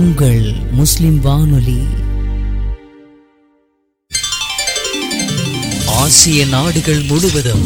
உங்கள் முஸ்லிம் வானொலி ஆசிய நாடுகள் முழுவதும்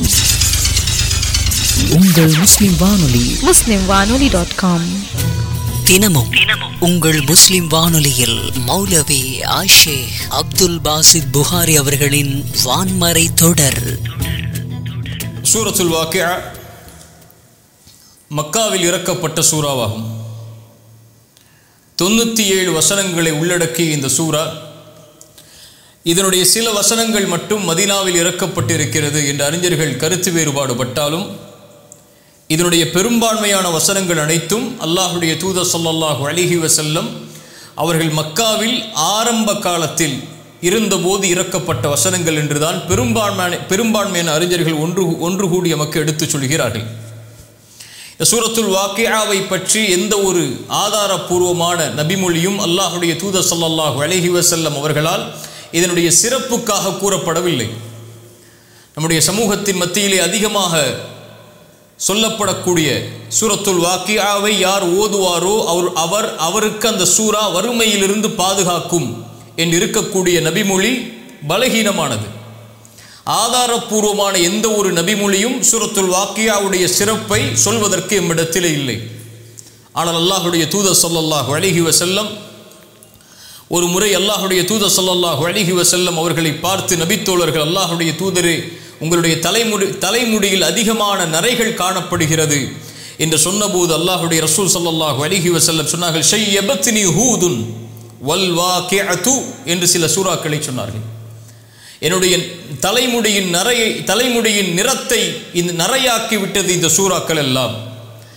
உங்கள் முஸ்லிம் வானொலி muslimwanoli.com தினமும் உங்கள் முஸ்லிம் வானொலியில் மௌலவி ஆஷேக் அப்துல் பாசித் புகாரி அவர்களின் வான்மறை தொடர் சூரத்துல் வாக்கியா மக்காவில் இறக்கப்பட்ட சூறாவாகும் தொண்ணூற்றி ஏழு வசனங்களை உள்ளடக்கிய இந்த சூறா இதனுடைய சில வசனங்கள் மட்டும் மதீனாவில் இறக்கப்பட்டிருக்கிறது என்று அறிஞர்கள் கருத்து வேறுபாடுபட்டாலும் இதனுடைய பெரும்பான்மையான வசனங்கள் அனைத்தும் அல்லாஹுடைய தூதர் ஸல்லல்லாஹு அலைஹி வஸல்லம் அவர்கள் மக்காவில் ஆரம்ப காலத்தில் இருந்தபோது இறக்கப்பட்ட வசனங்கள் என்றுதான் பெரும்பான்மையான பெரும்பான்மையான அறிஞர்கள் ஒன்று ஒன்று கூடி நமக்கு எடுத்துச் சொல்கிறார்கள் இந்த சூரத்துல் வாக்கியாவை பற்றி எந்த ஒரு ஆதாரபூர்வமான நபிமொழியும் அல்லாஹுடைய தூதர் ஸல்லல்லாஹு அலைஹி வஸல்லம் அவர்களால் இதனுடைய சிறப்புக்காக கூறப்படவில்லை நம்முடைய சமூகத்தின் மத்தியிலே அதிகமாக சொல்லப்படக்கூடிய சூரத்துல் வாக்கியாவை யார் ஓதுவாரோ அவர் அவர் அவருக்கு அந்த சூரா வறுமையிலிருந்து பாதுகாக்கும் என்று இருக்கக்கூடிய நபிமொழி பலகீனமானது ஆதாரபூர்வமான எந்த ஒரு நபிமொழியும் சூரத்துல் வாக்கியாவுடைய சிறப்பை சொல்வதற்கு எம்மிடத்திலே இல்லை ஆனால் அல்லாஹுடைய தூதர் ஸல்லல்லாஹு அலைஹி வஸல்லம் ஒரு முறை அல்லாஹுடைய தூதர் ஸல்லல்லாஹு அலைஹி வஸல்லம் அவர்களை பார்த்து நபித்தோழர்கள் அல்லாஹுடைய தூதரே உங்களுடைய தலைமுடி தலைமுடியில் அதிகமான நரைகள் காணப்படுகிறது என்று சொன்னபோது அல்லாஹுடைய ரசூல் ஸல்லல்லாஹு அலைஹி வஸல்லம் சொன்னார்கள் ஷையபத்னி ஹூதுன் வல் வாக்கிஅத்து என்று சில சூறாக்களை சொன்னார்கள் என்னுடைய தலைமுடியின் நரையை தலைமுடியின் நிறத்தை இந்த நரையாக்கி விட்டது இந்த சூறாக்கள் எல்லாம்